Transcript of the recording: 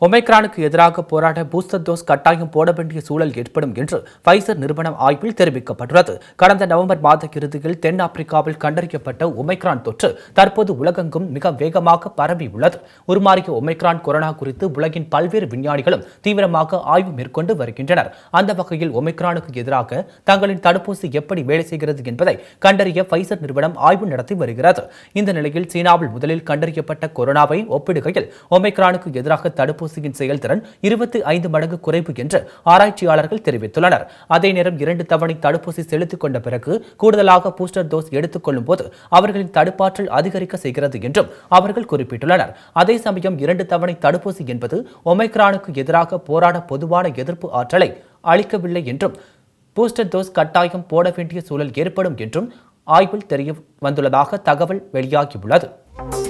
ஒமைக்ரானுக்கு எதிராக போராட booster dose கட்டாயம் போட வேண்டிய சூழல் ஏற்படும் என்று ஃபைசர் நிறுவனம் ஆய்வில் தெரிவிக்கப்பட்டுள்ளது கடந்த நவம்பர் மாத இறுதியில் தென்னாப்பிரிக்காவில் கண்டறியப்பட்ட ஒமைக்ரான் தொற்று தற்போது உலகெங்கும் மிக வேகமாக பரவியுள்ளது உருமாறிய ஒமைக்ரான் கொரோனா குறித்து உலகின் பல்வேறு விஞ்ஞானிகளும் தீவிரமாக ஆய்வு மேற்கொண்டு வருகின்றனர் அந்த வகையில் ஒமைக்ரானுக்கு எதிராக தங்களின் தடுப்பூசி எப்படி வேலை செய்கிறது என்பதை கண்டறிய ஃபைசர் நிறுவனம் ஆய்வு நடத்தி வருகிறது இந்த நிலையில் சீனாவில் முதலில் கண்டறியப்பட்ட கொரோனாவை ஒப்பிடுகையில் ஒமைக்ரானுக்கு எதிராக தடுப்பூசியின் செயல்திறன் இருபத்தி ஐந்து மடங்கு குறைவு என்று ஆராய்ச்சியாளர்கள் தெரிவித்துள்ளனர் அதே நேரம் இரண்டு தவணை தடுப்பூசி செலுத்திக் கொண்ட பிறகு கூடுதலாக பூஸ்டர் டோஸ் எடுத்துக் கொள்ளும் போது அவர்களின் தடுப்பாற்றல் அதிகரிக்க செய்கிறது என்றும் அவர்கள் குறிப்பிட்டுள்ளனர் அதே சமயம் இரண்டு தவணை தடுப்பூசி என்பது ஒமைக்ரானுக்கு எதிராக போராட பொதுவான எதிர்ப்பு ஆற்றலை அளிக்கவில்லை என்றும் பூஸ்டர் டோஸ் கட்டாயம் போட வேண்டிய சூழல் ஏற்படும் என்றும் ஆய்வில் தெரிய வந்துள்ளதாக தகவல் வெளியாகியுள்ளது